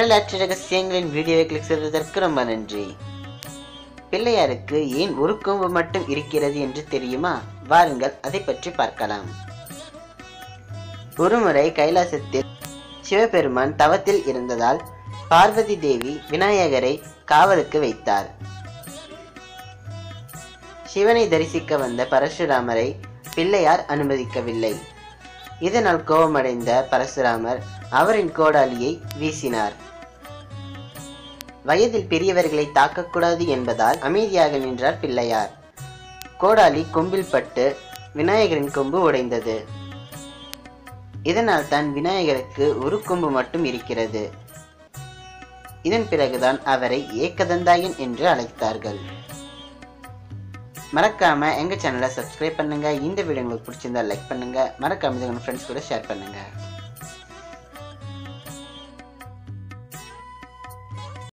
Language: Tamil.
வரலாற்று ரகசியங்களின் வீடியோவை கிளிக் செய்ததற்கு ரொம்ப நன்றி பிள்ளையாருக்கு ஏன் ஒரு கொம்பு மட்டும் இருக்கிறது என்று தெரியுமா வாருங்கள் அதை பற்றி பார்க்கலாம் ஒருமுறை கைலாசத்தில் சிவபெருமான் தவத்தில் இருந்ததால் பார்வதி தேவி விநாயகரை காவலுக்கு வைத்தார் சிவனை தரிசிக்க வந்த பரசுராமரை பிள்ளையார் அனுமதிக்கவில்லை இதனால் கோபமடைந்த பரசுராமர் அவரின் கோடாலியை வீசினார் வயதில் பெரியவர்களை தாக்கக்கூடாது என்பதால் அமைதியாக நின்றார் பிள்ளையார் கோடாலி கொம்பில் பட்டு விநாயகரின் கொம்பு உடைந்தது இதனால் தான் விநாயகருக்கு ஒரு கொம்பு மட்டும் இருக்கிறது இதன் பிறகுதான் அவரை ஏக்கதந்தாயன் என்று அழைத்தார்கள் மறக்காம எங்க சேனலை சப்ஸ்கிரைப் பண்ணுங்க இந்த வீடியோ உங்களுக்கு பிடிச்சிருந்தா லைக் பண்ணுங்க மறக்காம இதை உங்க ஃப்ரெண்ட்ஸ் கூட ஷேர் பண்ணுங்க